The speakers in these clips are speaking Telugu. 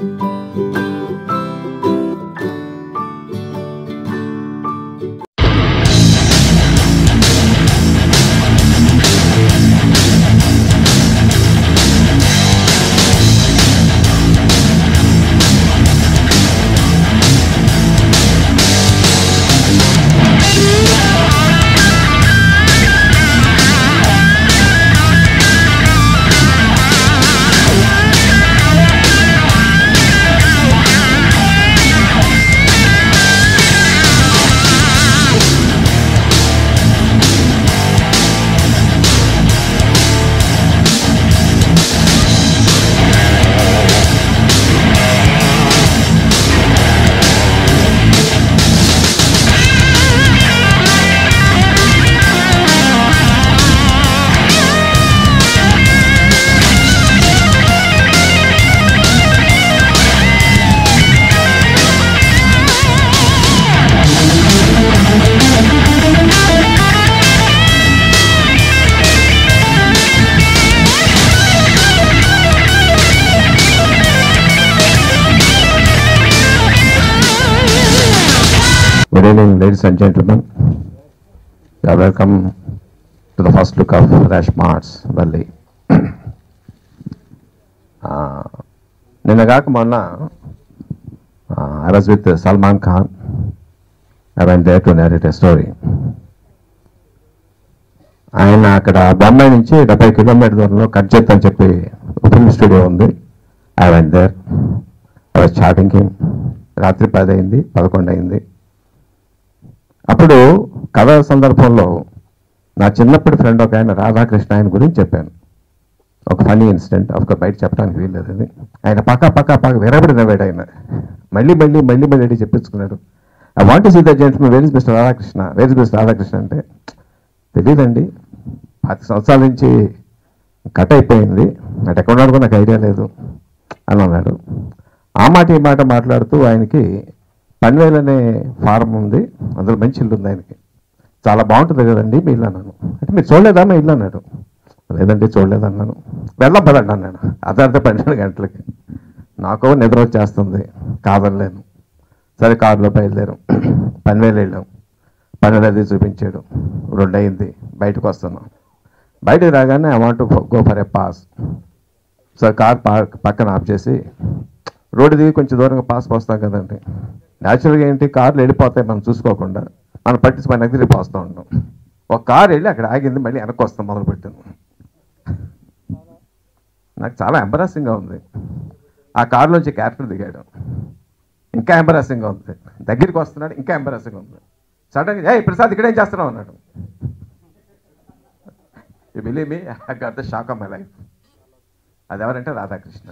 Good evening, ladies and gentlemen. You are welcome to the first look of Rash Marts Valley. uh, నిన్న కాక మొన్న I was with Salman Khan I went there to narrate a story ఆయన అక్కడ బొంబాయి నుంచి డెబ్బై కిలోమీటర్ దూరంలో కట్జెత్ అని చెప్పి ఫిల్మ్ స్టూడియో ఉంది I went there I was chatting రాత్రి పది అయింది పదకొండు అయింది అప్పుడు కథ సందర్భంలో నా చిన్నప్పటి ఫ్రెండ్ ఒక ఆయన రాధాకృష్ణ ఆయన గురించి చెప్పాను ఒక ఫనీ ఇన్సిడెంట్ ఒక బయట చెప్పడానికి వీల్లేదు అది ఆయన పక్క పక్క పక్క విరబడి నవ్వాడు ఆయన మళ్ళీ మళ్ళీ మళ్ళీ మళ్ళీ చెప్పించుకున్నాడు I want see the gentlemen very mister Radhakrishna very mister Radhakrishna అంటే తెలియదండి పది సంవత్సరాల నుంచి కట్ అయిపోయింది అటు ఎక్కడ ఉన్నాడో నాకు ఐడియా లేదు అని అన్నాడు ఆ మాట ఈ మాట మాట్లాడుతూ ఆయనకి పన్వేల్ అనే ఫారం ఉంది అందులో మంచి ఇల్లు ఉంది ఆయనకి చాలా బాగుంటుంది కదండి మీ ఇల్లు అన్నాను అంటే మీరు చూడలేదా మా ఇల్లు అన్నాడు లేదండి చూడలేదు అన్నాను వెళ్దాం పదండి అన్నాడు అర్ధ పన్నెండు గంటలకి నాకు నిద్ర వచ్చేస్తుంది కాదనలేను సరే కారులో బయలుదేరాం పన్వేలు వెళ్ళాం పన్నెండు అది చూపించాడు రెండు అయింది బయటకు వస్తున్నాం బయటకు రాగానే I want go for a pass sir car park పక్కన ఆఫ్ చేసి రోడ్డు దిగి కొంచెం దూరంగా పాస్ పోస్తాం కదండి న్యాచురల్గా ఏంటి కార్లు వెళ్ళిపోతాయి మనం చూసుకోకుండా మనం పట్టించి మన దగ్గరికి పోస్తూ ఉంటాం ఒక కార్ వెళ్ళి అక్కడ ఆగింది మళ్ళీ వెనక్కి వస్తాం మొదలు పెట్టాను నాకు చాలా ఎంబరాసింగ్గా ఉంది ఆ కారులోంచి క్యారెక్టర్ దిగాడు ఇంకా ఎంబరాసింగ్గా ఉంది దగ్గరికి వస్తున్నాడు ఇంకా ఎంబరాసింగ్గా ఉంది సడన్గా ఏ ప్రసాద్ ఇక్కడ ఏం చేస్తున్నావు అన్నాడు you believe me I got the shock of my life అది ఎవరంటే రాధాకృష్ణ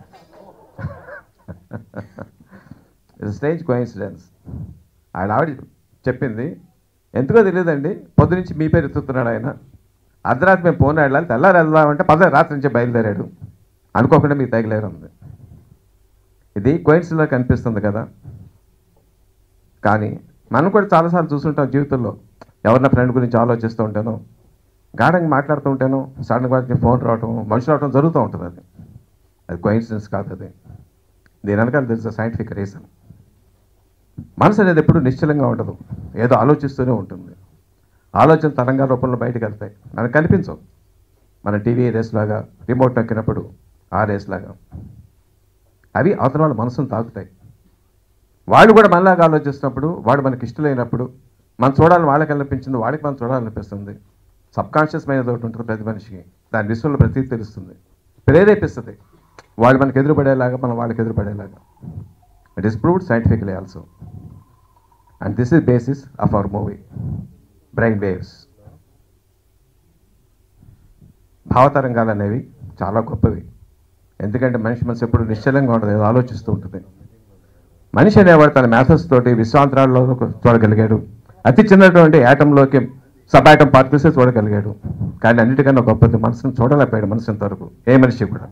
ఇట్స్ స్ట్రేంజ్ కోయిన్సిడెన్స్ ఆయన ఆవిడ చెప్పింది ఎందుకో తెలియదండి పొద్దు నుంచి మీ పేరు ఎత్తుతున్నాడు ఆయన అర్ధరాత్రి మేము ఫోన్ వెళ్ళాలి తెల్లారి వెళ్దామంటే పద రాత్రి నుంచి బయలుదేరాడు అనుకోకుండా మీకు తగిలేరు ఉంది ఇది కోయిన్సిడెన్స్లో కనిపిస్తుంది కదా కానీ మనం కూడా చాలాసార్లు చూస్తుంటాం జీవితంలో ఎవరిన ఫ్రెండ్ గురించి ఆలోచిస్తూ ఉంటాను గాఢంగా మాట్లాడుతూ ఉంటాను సడన్గా ఫోన్ రావటం మనుషులు రావటం జరుగుతూ ఉంటుంది అది అది కోయిన్సిడెన్స్ కాదు అది దీని వెనకాల తెలిసిన సైంటిఫిక్ రీజన్ మనసు అనేది ఎప్పుడు నిశ్చలంగా ఉండదు ఏదో ఆలోచిస్తూనే ఉంటుంది ఆలోచన తరంగాల రూపంలో బయటకు వెళ్తాయి మనకు కనిపించవు మన టీవీ రేస్ లాగా రిమోట్ నొక్కినప్పుడు ఆ రేస్ లాగా అవి అవతల వాళ్ళ మనసును తాకుతాయి వాళ్ళు కూడా మనలాగా ఆలోచిస్తున్నప్పుడు వాడు మనకి ఇష్టమైనప్పుడు మనం చూడాలని వాళ్ళకి అనిపించింది వాడికి మనం చూడాలనిపిస్తుంది సబ్ కాన్షియస్ మైనది ఒకటి ఉంటుంది ప్రతి మనిషికి దాని విశ్వంలో ప్రతి తెలుస్తుంది ప్రేరేపిస్తుంది వాళ్ళు మనకి ఎదురుపడేలాగా మనం వాళ్ళకి ఎదురుపడేలాగా it is proved scientifically also and this is basis of our movie brain waves భావతరంగాలు అనేవి చాలా గొప్పవి ఎందుకంటే మనిషి మనసు ఎప్పుడు నిశ్చలంగా ఉండదు ఏదో ఆలోచిస్తూ ఉంటుంది మనిషి అనేవాడు తన మ్యాథర్స్ తోటి విశ్వాంతరాల్లో చూడగలిగాడు అతి చిన్నటువంటి యాటంలోకి సబ్ యాటం పార్టికల్సే చూడగలిగాడు కానీ అన్నిటికన్నా గొప్పది మనసును చూడలేకపోయాడు మనసు ఇంతవరకు ఏ మనిషి కూడా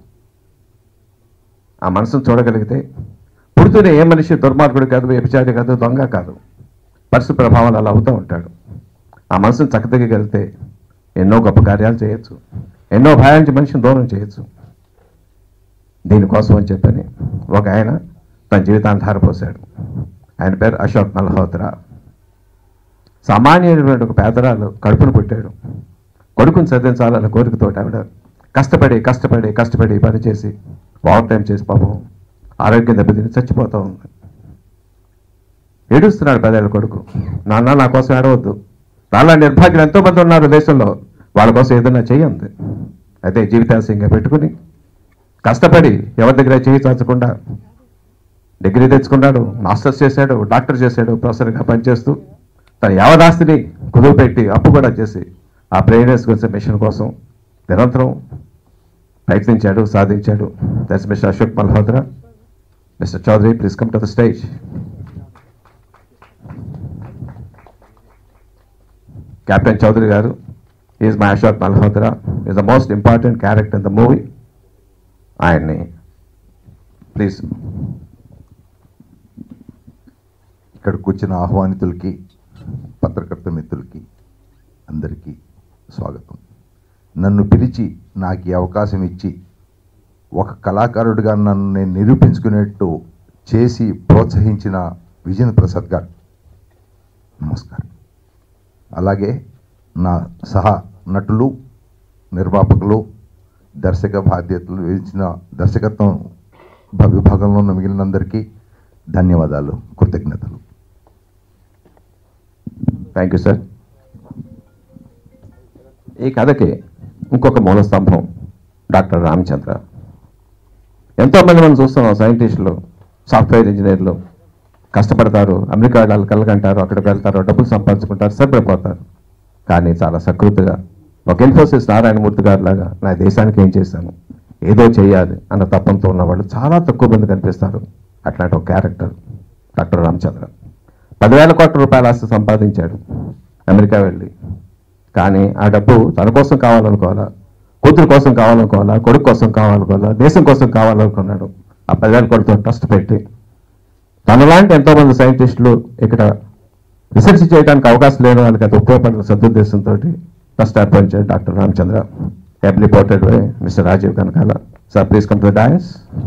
ఆ మనసును చూడగలిగితే పుడుతూనే ఏ మనిషి దుర్మార్గుడు కాదు వ్యభిచారి కాదు దొంగ కాదు పరిస్థితి ప్రభావాలు అలా అవుతూ ఉంటాడు ఆ మనసును చక్కదిగలిగితే ఎన్నో గొప్ప కార్యాలు చేయొచ్చు ఎన్నో భయానికి మనిషిని దూరం చేయొచ్చు దీనికోసం అని చెప్పని ఒక ఆయన తన జీవితాన్ని ధారపోశాడు ఆయన పేరు అశోక్ మల్హోత్రా సామాన్యమైనటువంటి ఒక పేదరాలు కడుపును పుట్టాడు కొడుకుని చదివించాలన్న కోరికతో ఆవిడ కష్టపడి కష్టపడి కష్టపడి పని చేసి ఓవర్ టైం చేసి పాపం ఆరోగ్యం దెబ్బతిని చచ్చిపోతూ ఉంది ఏడుస్తున్నాడు పదేళ్ళ కొడుకు నాన్న నా కోసం ఏడవద్దు నాలా నిర్భాగ్యులు ఎంతో మంది ఉన్నారు దేశంలో వాళ్ళ కోసం ఏదైనా చెయ్యంది అయితే జీవితాశయంగా పెట్టుకుని కష్టపడి ఎవరి దగ్గర చేయి చాచకుండా డిగ్రీ తెచ్చుకున్నాడు మాస్టర్స్ చేశాడు డాక్టర్ చేశాడు ప్రొఫెసర్గా పనిచేస్తూ తన యావదాస్తిని కుదువు పెట్టి అప్పు కూడా చేసి ఆ ప్రేరణస్ గురించి మిషన్ కోసం నిరంతరం ప్రయత్నించాడు సాధించాడు that's mister Ashok Malhotra mister Chaudhary please come to the stage captain Chaudhary గారు is my Ashok Malhotra is the most important character in the movie ఆయన్ని ప్లీజ్ ఇక్కడికి వచ్చిన ఆహ్వానితులకి పత్రకర్త మిత్రులకి అందరికీ స్వాగతం నన్ను పిలిచి నాకు ఈ అవకాశం ఇచ్చి ఒక కళాకారుడిగా నన్ను నేను నిరూపించుకునేట్టు చేసి ప్రోత్సహించిన విజేంద్ర ప్రసాద్ గారు నమస్కారం అలాగే నా సహా నటులు నిర్మాపకులు దర్శక బాధ్యతలు వహించిన దర్శకత్వం భ- విభాగంలో ఉన్న మిగిలినందరికీ ధన్యవాదాలు కృతజ్ఞతలు థ్యాంక్ యూ సార్ ఈ కథకి ఇంకొక మూల స్తంభం డాక్టర్ రామచంద్ర ఎంతోమంది మనం చూస్తున్నాం సైంటిస్టులు సాఫ్ట్వేర్ ఇంజనీర్లు కష్టపడతారు అమెరికా వెళ్ళాలి కళ్ళకంటారు అక్కడికి వెళ్తారు డబ్బులు సంపాదించుకుంటారు సరిపడిపోతారు కానీ చాలా సకృతిగా ఒక ఇన్ఫోసిస్ నారాయణమూర్తి గారి లాగా నా దేశానికి ఏం చేశాను ఏదో చేయాలి అన్న తప్పంతో ఉన్నవాళ్ళు చాలా తక్కువ మంది కనిపిస్తారు అట్లాంటి ఒక క్యారెక్టర్ డాక్టర్ రామచంద్ర పదివేల కోట్ల రూపాయల ఆస్తి సంపాదించాడు అమెరికా వెళ్ళి కానీ ఆ డబ్బు తన కోసం కావాలనుకోవాలా కూతురు కోసం కావాలనుకోవాలా కొడుకు కోసం కావాలనుకోవాలా దేశం కోసం కావాలనుకున్నాడు ఆ పదివేల కోట్లతో ట్రస్ట్ పెట్టి తనలాంటి ఎంతో మంది సైంటిస్టులు ఇక్కడ రీసెర్చ్ చేయడానికి అవకాశం లేని వాళ్ళకి అది ఉపయోగపడిన సదుద్దేశంతో ట్రస్ట్ ఏర్పరిచాడు doctor Ramachandra Hebli ported by mister Rajeev Kanakala sir please come to dais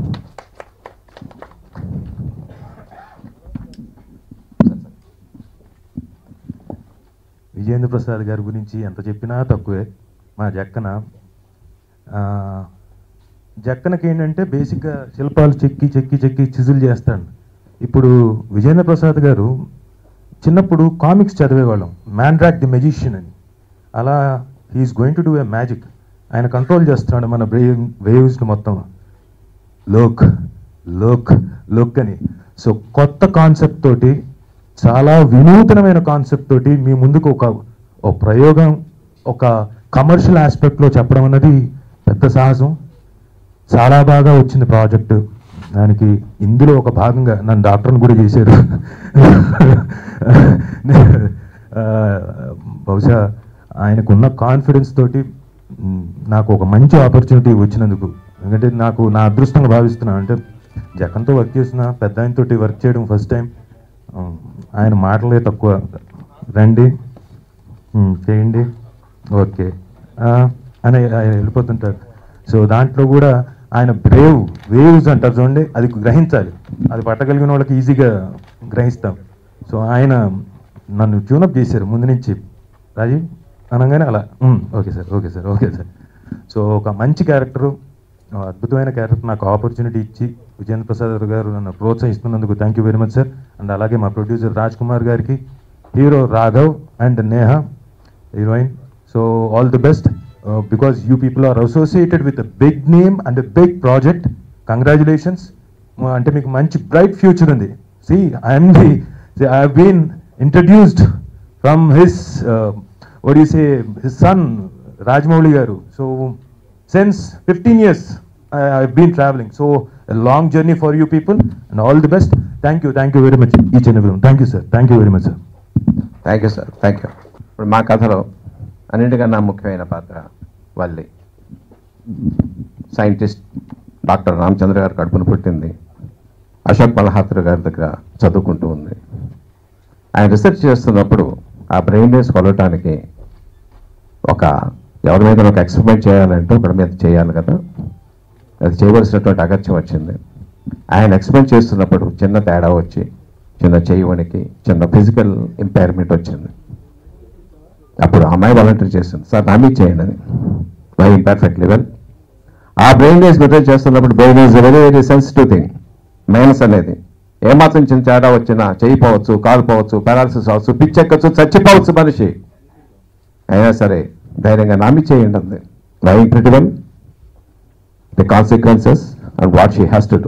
Vijendra Prasad గారి గురించి ఎంత చెప్పినా తక్కువే మా జక్కన ఆ, జక్కనకి ఏంటంటే బేసిక్గా శిల్పాలు చెక్కి చెక్కి చెక్కి చిజుల్ చేస్తాడు ఇప్పుడు విజేంద్ర ప్రసాద్ గారు చిన్నప్పుడు కామిక్స్ చదివేవాళ్ళం మ్యాన్డ్రాక్ ది మెజిషియన్ అని అలా he's going to do a magic ఆయన కంట్రోల్ చేస్తున్నాడు మన బ్రెయిన్ వేవ్స్ని మొత్తం లోక్ లోక్ లోక్ అని సో కొత్త కాన్సెప్ట్ తోటి చాలా వినూతనమైన కాన్సెప్ట్ తోటి మీ ముందుకు ఒక ఒక ప్రయోగం ఒక కమర్షియల్ ఆస్పెక్ట్లో చెప్పడం అన్నది పెద్ద సాహసం చాలా బాగా వచ్చింది ప్రాజెక్టు దానికి ఇందులో ఒక భాగంగా నన్ను డాక్టర్ని కూడా చేశారు ఆ, బహుశా ఆయనకున్న కాన్ఫిడెన్స్ తోటి మ్, నాకు ఒక మంచి ఆపర్చునిటీ వచ్చినందుకు ఎందుకంటే నాకు నా అదృష్టంగా భావిస్తున్నాను అంటే జగన్తో వర్క్ చేసిన పెద్ద ఆయనతోటి వర్క్ చేయడం ఫస్ట్ టైం ఆయన మాటలే తక్కువ రండి మ్, చేయండి ఓకే ఆ, అని ఆయన వెళ్ళిపోతుంటారు సో దాంట్లో కూడా ఆయన బ్రేవ్ వేవ్స్ అంటారు చూడండి అది గ్రహించాలి అది పట్టగలిగిన వాళ్ళకి ఈజీగా గ్రహిస్తాం సో ఆయన నన్ను ట్యూనప్ చేశారు ముందు నుంచి రాజీవ్ అనగానే అలా "um, okay sir okay sir okay sir so ఒక మంచి క్యారెక్టరు అద్భుతమైన క్యారెక్టర్ నాకు ఆపర్చునిటీ ఇచ్చి విజేంద్ర ప్రసాద్ గారు నన్ను ప్రోత్సహిస్తున్నందుకు thank you very much sir and అలాగే మా ప్రొడ్యూసర్ రాజ్ కుమార్ గారికి hero Raghav and Neha heroine so all the best because you people are associated with big name and big project congratulations అంటే మీకు మంచి బ్రైట్ ఫ్యూచర్ ఉంది see I'm the I been introduced from his what do you say his son Rajmouli garu so since 15 years I, I've been traveling so a long journey for you people and all the best thank you thank you very much each and everyone thank you sir thank you very much sir thank you sir thank you ఇప్పుడు మా కథలో అన్నిటికన్నా ముఖ్యమైన పాత్ర వల్లి సైంటిస్ట్ డాక్టర్ రామచంద్ర గారు కడుపున పుట్టింది అశోక్ మల్హాత్ర గారి దగ్గర చదువుకుంటూ ఉంది ఆయన రీసెర్చ్ చేస్తున్నప్పుడు ఆ బ్రెయిన్ వేస్ కొలవటానికి ఒక ఎవరి మీద ఒక ఎక్స్పెరిమెంట్ చేయాలంటే ఒకటి మీద చేయాలి కదా అది చేయవలసినటువంటి అగత్యం వచ్చింది ఆయన ఎక్స్పెక్ట్ చేస్తున్నప్పుడు చిన్న తేడా వచ్చి చిన్న చెయ్యి వణికి చిన్న ఫిజికల్ ఇంపైర్మెంట్ వచ్చింది అప్పుడు ఆ అమ్మాయి వాలంటీర్ చేసింది సార్ నా మీద చేయండి అని మై ఇంపర్ఫెక్ట్ లెవెల్ ఆ బ్రెయిన్ వేస్ మెటీరియల్ చేస్తున్నప్పుడు brain is very very sensitive thing minus అనేది ఏమాత్రం చిన్న తేడా వచ్చినా చెయ్యి పోవచ్చు కాలు పోవచ్చు పారాలసిస్ అవచ్చు పిచ్చెక్కచ్చు చచ్చిపోవచ్చు మనిషి అయినా సరే ధైర్యంగా నామి చేయండి అంది why pretty well the consequences and what she has to do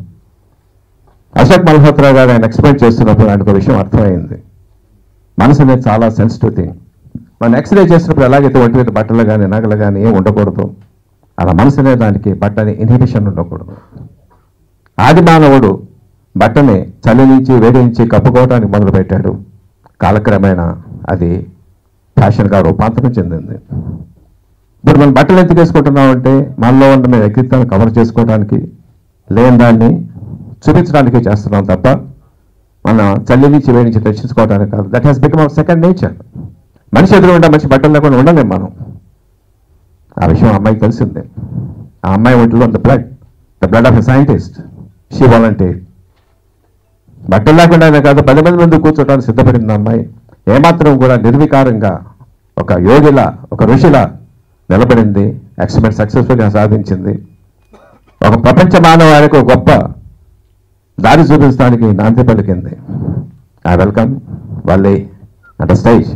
Ashok Malhotra గారు ఆయన ఎక్స్ప్లెయిన్ చేస్తున్నప్పుడు ఆయనకు ఒక విషయం అర్థమైంది మనసు అనేది చాలా సెన్సిటివ్ థింగ్ మనం ఎక్స్రే చేసినప్పుడు ఎలాగైతే ఒంటి మీద బట్టలు కానీ నగలు కానీ ఏం ఉండకూడదు అలా మనసు అనే దానికి బట్టని ఇన్హిబిషన్ ఉండకూడదు ఆది మానవుడు బట్టని చలి నుంచి వేడి నుంచి కప్పుకోవడానికి మొదలుపెట్టాడు కాలక్రమేణా అది ఫ్యాషన్గా రూపాంతరం చెందింది ఇప్పుడు మనం బట్టలు ఎందుకు వేసుకుంటున్నామంటే మనలో ఉన్న మన వ్యక్తిత్వాన్ని కవర్ చేసుకోవడానికి లేని దాన్ని చూపించడానికి చేస్తున్నాం తప్ప మన చల్లి నుంచి వేడి నుంచి రక్షించుకోవడానికి కాదు that has become our second nature మనిషి ఎదురుగుండా మంచి బట్టలు లేకుండా ఉండలేం మనం ఆ విషయం ఆ అమ్మాయికి తెలిసిందే ఆ అమ్మాయి ఒంటిలో the blood the blood of a scientist she volunteer బట్టలు లేకుండా కాదు పది మంది ముందు కూర్చోటానికి సిద్ధపడింది ఆ అమ్మాయి ఏమాత్రం కూడా నిర్వికారంగా ఒక యోగిలా ఒక ఋషిలా నిలబడింది ఎక్స్పెరిమెంట్ సక్సెస్ఫుల్గా సాధించింది ఒక ప్రపంచ మానవానికి ఒక గొప్ప దారి చూపించడానికి నాంది పలికింది I welcome Valli at stage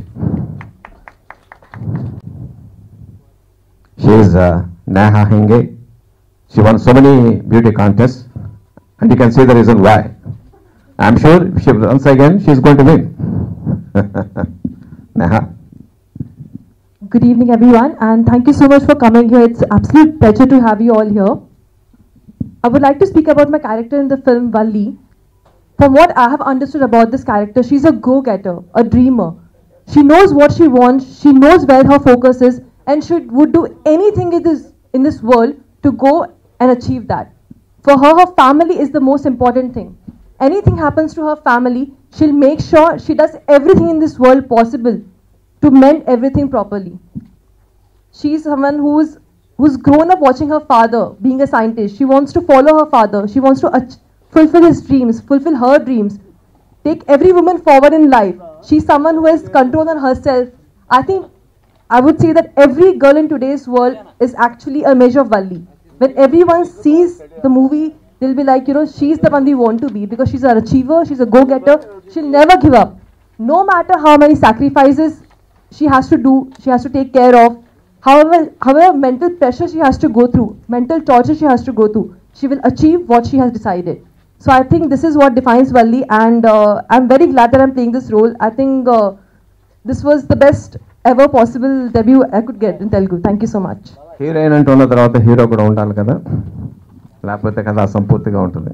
She is uh, Neha Hinge. She won so many beauty contests, and you can see the reason why. I'm sure if she once again she is going to win. Neha. Good evening, everyone, and thank you so much for coming here. It's absolute pleasure to have you all here. I would like to speak about my character in the film Valli. From what I have understood about this character, she's a go-getter, a dreamer. She knows what she wants, she knows where her focus is, and she would do anything in this, in this world to go and achieve that. For her, her family is the most important thing. Anything happens to her family, she'll make sure she does everything in this world possible to mend everything properly. She's someone who's who's grown up watching her father being a scientist. She wants to follow her father. She wants to ach- fulfill his dreams, fulfill her dreams, take every woman forward in life. She's someone who has control on herself. I think I would say that every girl in today's world is actually a measure of Valli. When everyone sees the movie, they'll be like, you know, she's the one we want to be because she's an achiever, she's a go-getter, she'll never give up. No matter how many sacrifices she has to do, she has to take care of, however, however mental pressure she has to go through, mental torture she has to go through, she will achieve what she has decided. So I think this is what defines Valli, and uh, I'm very glad that I'm playing this role. I think uh, this was the best ever possible debut I could get in Telugu. Thank you so much. Heroine అంటూ ఉన్న తర్వాత హీరో కూడా ఉండాలి కదా లేకపోతే కథ అసంపూర్తిగా ఉంటుంది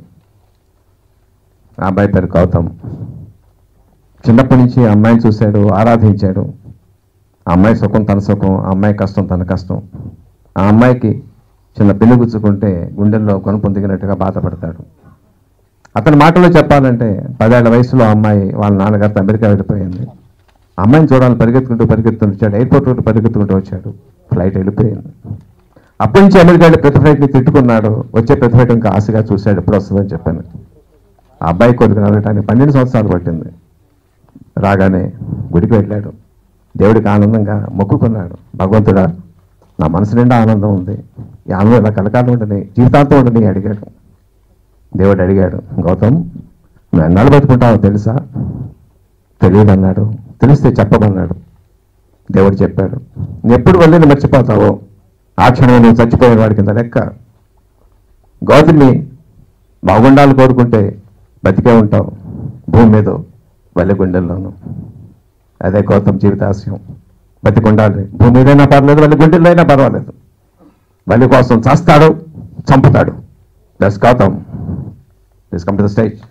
ఆ అబ్బాయి పేరు గౌతమ్ చిన్నప్పటి నుంచి ఆ అమ్మాయిని చూశాడు ఆరాధించాడు ఆ అమ్మాయి సుఖం తన సుఖం ఆ అమ్మాయి కష్టం తన కష్టం ఆ అమ్మాయికి చిన్న పిల్లి గుచ్చుకుంటే గుండెల్లో కొనుపొందిగినట్టుగా బాధపడతాడు అతని మాటలో చెప్పాలంటే పదేళ్ల వయసులో ఆ అమ్మాయి వాళ్ళ నాన్నగారితో అమెరికా వెళ్ళిపోయింది ఆ అమ్మాయిని చూడాలని పరిగెత్తుకుంటూ పరిగెత్తుకుంటూ వచ్చాడు ఎయిర్పోర్ట్ నుండి పరిగెత్తుకుంటూ వచ్చాడు ఫ్లైట్ వెళ్ళిపోయింది అప్పటి నుంచి అమెరికా వెళ్ళి ప్రతి ఫ్లైట్ని తిట్టుకున్నాడు వచ్చే ప్రతి ఫ్లైట్ ఇంకా ఆశగా చూశాడు ఎప్పుడు వస్తుందని చెప్పాను ఆ అబ్బాయి కొడుకు నడవటానికి పన్నెండు సంవత్సరాలు పట్టింది రాగానే గుడికి వెళ్ళాడు దేవుడికి ఆనందంగా మొక్కుకున్నాడు భగవంతుడా నా మనసు నిండా ఆనందం ఉంది ఈ ఆనందం ఇలా కలకాలం ఉండని జీవితాంతం ఉండని అడిగాడు దేవుడు అడిగాడు గౌతమ్ నువ్వు ఎన్నాళ్ళు బతుకుంటావో తెలుసా తెలియదు అన్నాడు తెలిస్తే చెప్పమన్నాడు దేవుడు చెప్పాడు నువ్వు ఎప్పుడు వెళ్ళి మర్చిపోతావో ఆ క్షణం నువ్వు చచ్చిపోయిన వాడి కింద లెక్క గౌతమి బాగుండాలి కోరుకుంటే బతికే ఉంటావు భూమి మీద వల్లి గుండెల్లోనూ అదే గౌతమ్ జీవితాశయం బతికుండాలి భూమి మీదైనా పర్లేదు వల్లి గుండెల్లో అయినా పర్వాలేదు వల్లి కోసం చస్తాడు చంపుతాడు thus Gautam this come to the stage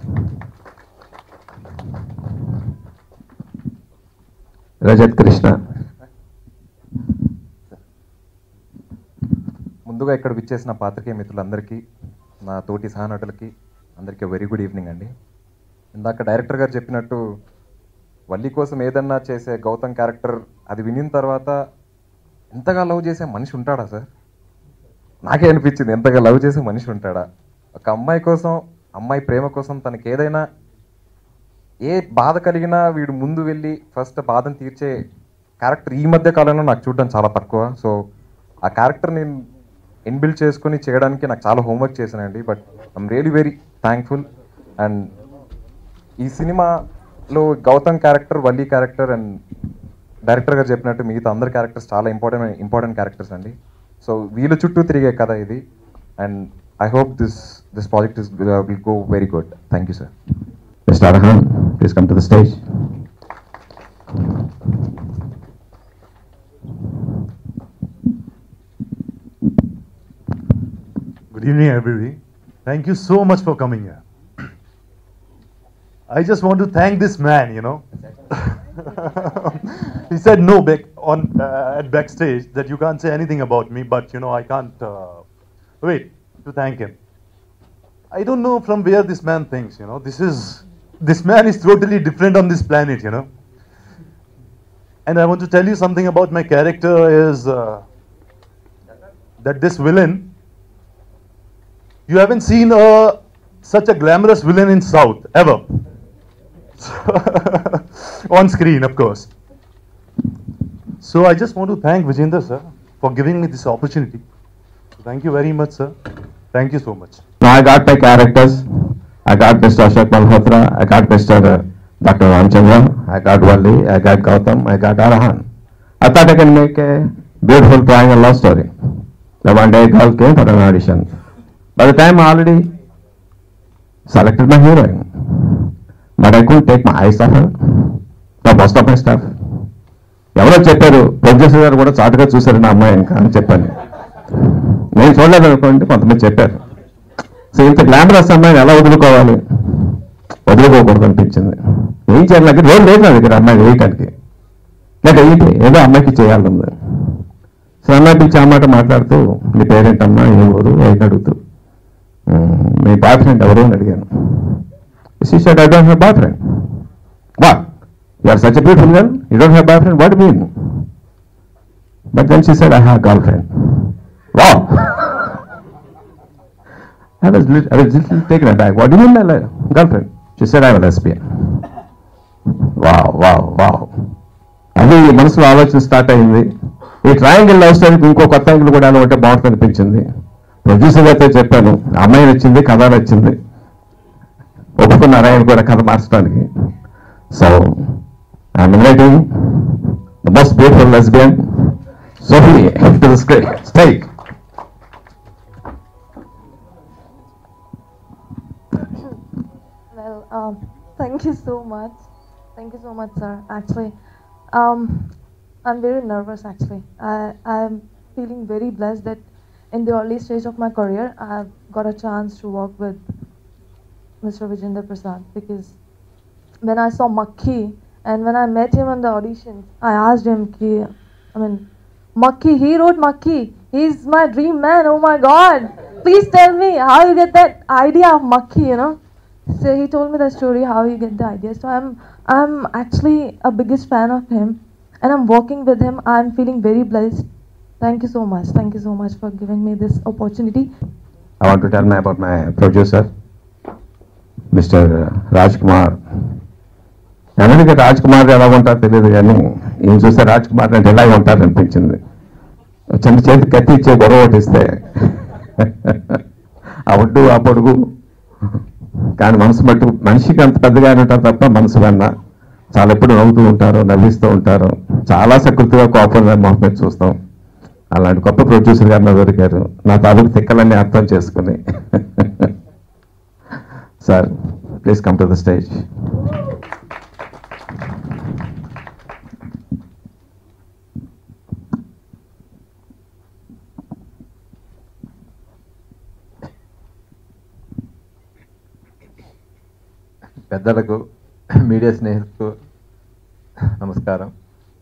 Rajat Krishna ముందుగా ఇక్కడ విచ్చేసిన పాత్రికేయ మిత్రులందరికీ నా తోటి సహనటులకి అందరికీ వెరీ గుడ్ ఈవినింగ్ అండి ఇందాక డైరెక్టర్ గారు చెప్పినట్టు వల్లి కోసం ఏదన్నా చేసే గౌతమ్ క్యారెక్టర్ అది వినిన తర్వాత ఎంతగా లవ్ చేసే మనిషి ఉంటాడా సార్ నాకే అనిపించింది ఎంతగా లవ్ చేసే మనిషి ఉంటాడా ఒక అమ్మాయి కోసం అమ్మాయి ప్రేమ కోసం తనకి ఏదైనా ఏ బాధ కలిగినా వీడు ముందు వెళ్ళి ఫస్ట్ బాధను తీర్చే క్యారెక్టర్ ఈ మధ్య కాలంలో నాకు చూడడం చాలా తక్కువ సో ఆ క్యారెక్టర్ నేను ఇన్బిల్డ్ చేసుకుని చేయడానికి నాకు చాలా హోంవర్క్ చేశానండి but I'm really very thankful and ఈ సినిమాలో Gautam character Valli character and director గారు చెప్పినట్టు మిగతా అందరి క్యారెక్టర్స్ చాలా ఇంపార్టెంట్ ఇంపార్టెంట్ క్యారెక్టర్స్ అండి సో వీళ్ళ చుట్టూ తిరిగే కథ ఇది and I hope this this project is will go very good thank you sir Mr. Arhan, please come to the stage. Good evening, everybody. Thank you so much for coming here. I just want to thank this man, you know. he said no back on uh, at backstage that you can't say anything about me, but you know I can't uh, wait to thank him. I don't know from where this man thinks, you know. This is this man is totally different on this planet, you know. And I want to tell you something about my character is uh, that this villain you haven't seen a such a glamorous villain in South ever. On screen, of course. So I just want to thank Vijender sir for giving me this opportunity. Thank you very much, sir. Thank you so much. Now I got my characters. I got Mr. Ashok Malhotra. I got Mr. uh, Dr. Ramchandra. I got Wali. I got Gautam. I got Arahan. I thought I can make a beautiful triangle love story. The one day girl came for an audition. By the time I already selected my heroine. But I couldn't take my eyes off her. The most of my stuff. ఎవరో చెప్పారు ప్రొడ్యూసర్ గారు కూడా చాటుగా చూశారు నా అమ్మాయి ఇంకా అని చెప్పాను నేను చూడలేదు అనుకోండి కొంతమంది చెప్పారు సో ఇంత గ్లామరస్ అమ్మాయిని ఎలా వదులుకోవాలి వదులుకోకూడదు అనిపించింది ఏం చేయాలి నాకు రోజు లేదు నా దగ్గర అమ్మాయి వేయటానికి నాకు ఏంటి ఏదో అమ్మాయికి చేయాలనుంది సో అమ్మాయి పిలిచి ఆ మాట మాట్లాడుతూ మీ పేరేంటమ్మా ఏ ఊరు ఏంటి అడుగుతూ "మ్మ్, మీ బాయ్ ఫ్రెండ్ ఎవరు అని అడిగాను She said, I don't have boyfriend. What? You are such a beautiful girl, you don't have boyfriend? What do you mean? But then she said, I have a girlfriend. Wow! I was, lit- I was little taken aback. What do you mean by li- girlfriend? She said, I'm a lesbian. Wow, wow, wow. అది మనసులో ఆలోచన స్టార్ట్ అయింది ఈ ట్రయాంగిల్ లవ్ స్టోరీకి ఇంకో కొత్త యాంగిల్ కూడా ఉంటే బాగుంటుంది అనిపించింది ప్రొడ్యూసర్ గారితో చెప్పాను అమ్మాయి నచ్చింది కథ నచ్చింది ఒప్పుకున్నారు ఆయన కూడా కథ మార్చడానికి so I'm inviting the most beautiful lesbian Sophie to the state Well, um, thank you so much. Thank you so much, sir. Actually, um, I'm very nervous. Actually, I I'm feeling very blessed that in the early stage of my career, I've got a chance to work with Mr. Vijender Prasad because when I saw Makki and when I met him on the audition, I asked him, ki, I mean, Makki, he wrote Makki. He's my dream man. Oh my God! Please tell me how you get that idea of Makki. You know. So he told me the story how he get the idea. So I'm I'm actually a biggest fan of him, and I'm working with him. I'm feeling very blessed. Thank you so much. Thank you so much for giving me this opportunity. I want to tell me about my producer, Mr. Raj Kumar. ఎవరికి రాజ్ కుమార్ ఎలా ఉంటారో తెలియదు కానీ ఈయన చూస్తే రాజ్ కుమార్ అంటే ఎలా ఉంటారు అనిపించింది చిన్న చేతి కత్తి ఇచ్చే గొడవ ఒకటి ఇస్తే ఆ ఒడ్డు ఆ పొడుగు కానీ మనసు మట్టు మనిషికి అంత పెద్దగానే ఉంటారు తప్ప మనసు కన్నా చాలా ఎప్పుడు నవ్వుతూ ఉంటారు నవ్విస్తూ ఉంటారు చాలా సకృతిగా కోపంగా మొహం మీద చూస్తాం అలాంటి గొప్ప ప్రొడ్యూసర్ గారు నా దొరికారు నా తాలూకు తిక్కలన్నీ అర్థం చేసుకుని sir please come to the stage పెద్దలకు మీడియా స్నేహితులకు నమస్కారం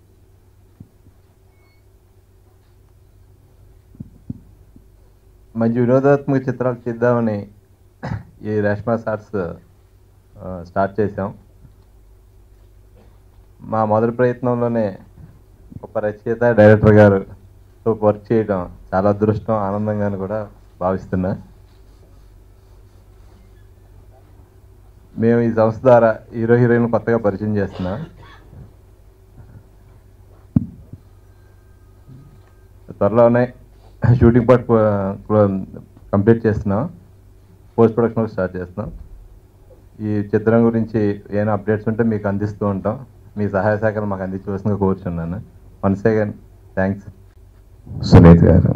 మంచి వినోదాత్మక చిత్రాలు తీద్దామని ఈ రేష్మా సార్ట్స్ స్టార్ట్ చేసాం మా మొదటి ప్రయత్నంలోనే ఒక రచయిత డైరెక్టర్ గారుతో వర్క్ చేయడం చాలా అదృష్టం ఆనందంగాను కూడా భావిస్తున్నా మేము ఈ సంస్థ ద్వారా హీరో హీరోయిన్ కొత్తగా పరిచయం చేస్తున్నాం త్వరలోనే షూటింగ్ పార్ట్ కంప్లీట్ చేస్తున్నాం పోస్ట్ ప్రొడక్షన్ కూడా స్టార్ట్ చేస్తున్నాం ఈ చిత్రం గురించి ఏమైనా అప్డేట్స్ ఉంటే మీకు అందిస్తూ ఉంటాం మీ సహాయ సహకారం మాకు అందించవలసిందిగా కోరుచున్నాను వన్స్ అగైన్ థ్యాంక్స్ సునీత్ గారు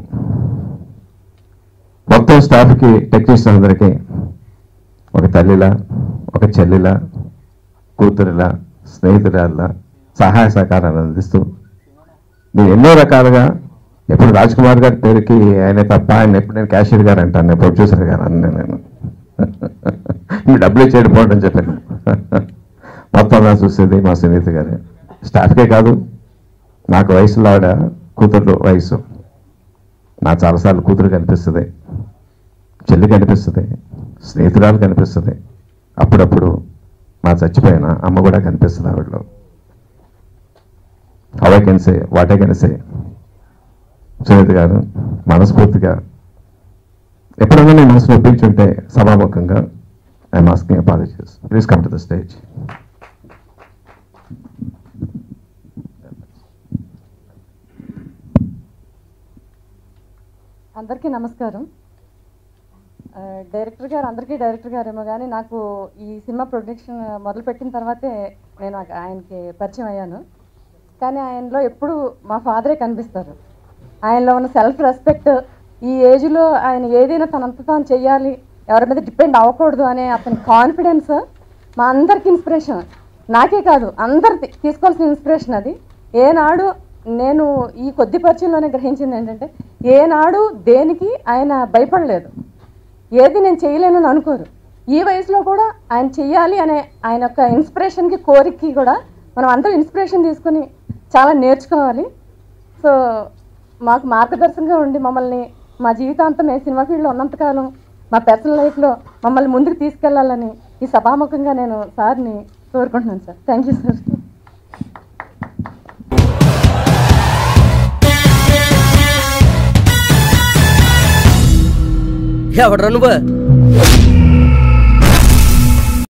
మొత్తం స్టాఫ్కి టెక్నీషియన్ అందరికీ ఒక తల్లిలా ఒక చెల్లిలా కూతురిలా స్నేహితురాల్లా సహాయ సహకారాలు అందిస్తూ నేను ఎన్నో రకాలుగా ఎప్పుడు రాజ్ కుమార్ గారి పేరుకి ఆయన తప్ప ఆయన ఎప్పుడు నేను క్యాషియర్ గారు అంటాను ప్రొడ్యూసర్ గారు అన్న నేను మీ డబ్బులు ఇచ్చేది పోవడం చెప్పాను మొత్తం నా చూసేది మా సునీత గారు స్టాఫ్కే కాదు నాకు వయసులో ఆవిడ కూతురు వయసు నా చాలాసార్లు కూతురు కనిపిస్తుంది చెల్లి కనిపిస్తుంది స్నేహితురాలు కనిపిస్తుంది అప్పుడప్పుడు మా చచ్చిపోయిన అమ్మ కూడా కనిపిస్తుంది ఆవిడలో అవే కెన్సే వాటే కెన్సే సునీత గారు మనస్ఫూర్తిగా ఎప్పుడైనా నేను మనసు నొప్పించుంటే సభాముఖంగా I'm asking apologies please come to the stage అందరికీ నమస్కారం ఆ, డైరెక్టర్ గారు అందరికీ డైరెక్టర్ గారేమో కానీ నాకు ఈ సినిమా ప్రొడక్షన్ మొదలుపెట్టిన తర్వాతే నేను ఆ- ఆయనకి పరిచయం అయ్యాను కానీ ఆయనలో ఎప్పుడు మా ఫాదరే కనిపిస్తారు ఆయనలో ఉన్న సెల్ఫ్ రెస్పెక్ట్ ఈ ఏజ్లో ఆయన ఏదైనా తనంత తాను చెయ్యాలి ఎవరి మీద డిపెండ్ అవ్వకూడదు అనే అతని కాన్ఫిడెన్స్ మా అందరికి ఇన్స్పిరేషన్ నాకే కాదు అందరి తీసుకోవాల్సిన ఇన్స్పిరేషన్ అది ఏనాడు నేను ఈ కొద్ది పరిచయంలోనే గ్రహించింది ఏంటంటే ఏనాడు దేనికి ఆయన భయపడలేదు ఏది నేను చేయలేనని అనుకోరు ఈ వయసులో కూడా ఆయన చెయ్యాలి అనే ఆయన యొక్క ఇన్స్పిరేషన్కి కోరికకి కూడా మనం అందరూ ఇన్స్పిరేషన్ తీసుకుని చాలా నేర్చుకోవాలి సో మాకు మార్గదర్శకంగా ఉండి మమ్మల్ని మా జీవితాంతం ఏ సినిమా ఫీల్డ్లో ఉన్నంతకాలం మా పర్సనల్ లైఫ్లో మమ్మల్ని ముందుకు తీసుకెళ్లాలని ఈ సభాముఖంగా నేను సార్ని కోరుకుంటున్నాను సార్ థ్యాంక్ యూ సార్ ఎవడ్రా నువ్వు